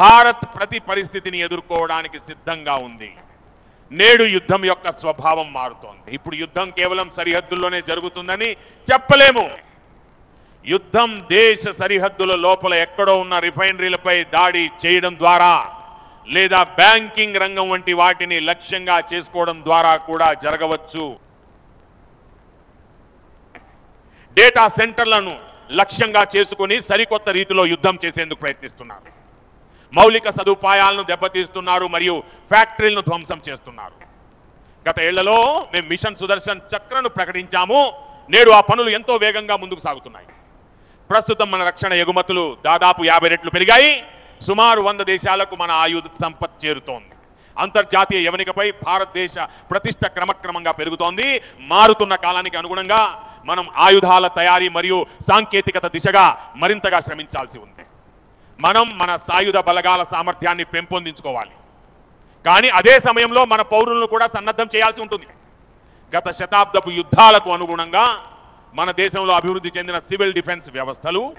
భారత్ ప్రతి పరిస్థితిని ఎదుర్కోవడానికి సిద్ధంగా ఉంది నేడు యుద్ధం యొక్క స్వభావం మారుతోంది ఇప్పుడు యుద్ధం కేవలం సరిహద్దుల్లోనే జరుగుతుందని చెప్పలేము యుద్ధం దేశ సరిహద్దుల లోపల ఎక్కడో ఉన్న రిఫైనరీలపై దాడి చేయడం ద్వారా లేదా బ్యాంకింగ్ రంగం వంటి వాటిని లక్ష్యంగా చేసుకోవడం ద్వారా కూడా జరగవచ్చు డేటా సెంటర్లను లక్ష్యంగా చేసుకుని సరికొత్త రీతిలో యుద్ధం చేసేందుకు ప్రయత్నిస్తున్నారు మౌలిక సదుపాయాలను దెబ్బతీస్తున్నారు మరియు ఫ్యాక్టరీలను ధ్వంసం చేస్తున్నారు గత ఏళ్లలో మేము మిషన్ సుదర్శన్ చక్రను ప్రకటించాము నేడు ఆ పనులు ఎంతో వేగంగా ముందుకు సాగుతున్నాయి ప్రస్తుతం మన రక్షణ ఎగుమతులు దాదాపు యాభై రెట్లు పెరిగాయి సుమారు వంద దేశాలకు మన ఆయుధ సంపత్ చేరుతోంది అంతర్జాతీయ యవనికపై భారతదేశ ప్రతిష్ట క్రమక్రమంగా పెరుగుతోంది మారుతున్న కాలానికి అనుగుణంగా మనం ఆయుధాల తయారీ మరియు సాంకేతికత దిశగా మరింతగా శ్రమించాల్సి ఉంది మనం మన సాయుధ బలగాల సామర్థ్యాన్ని పెంపొందించుకోవాలి కానీ అదే సమయంలో మన పౌరులను కూడా సన్నద్ధం చేయాల్సి ఉంటుంది గత శతాబ్దపు యుద్ధాలకు అనుగుణంగా మన దేశంలో అభివృద్ధి చెందిన సివిల్ డిఫెన్స్ వ్యవస్థలు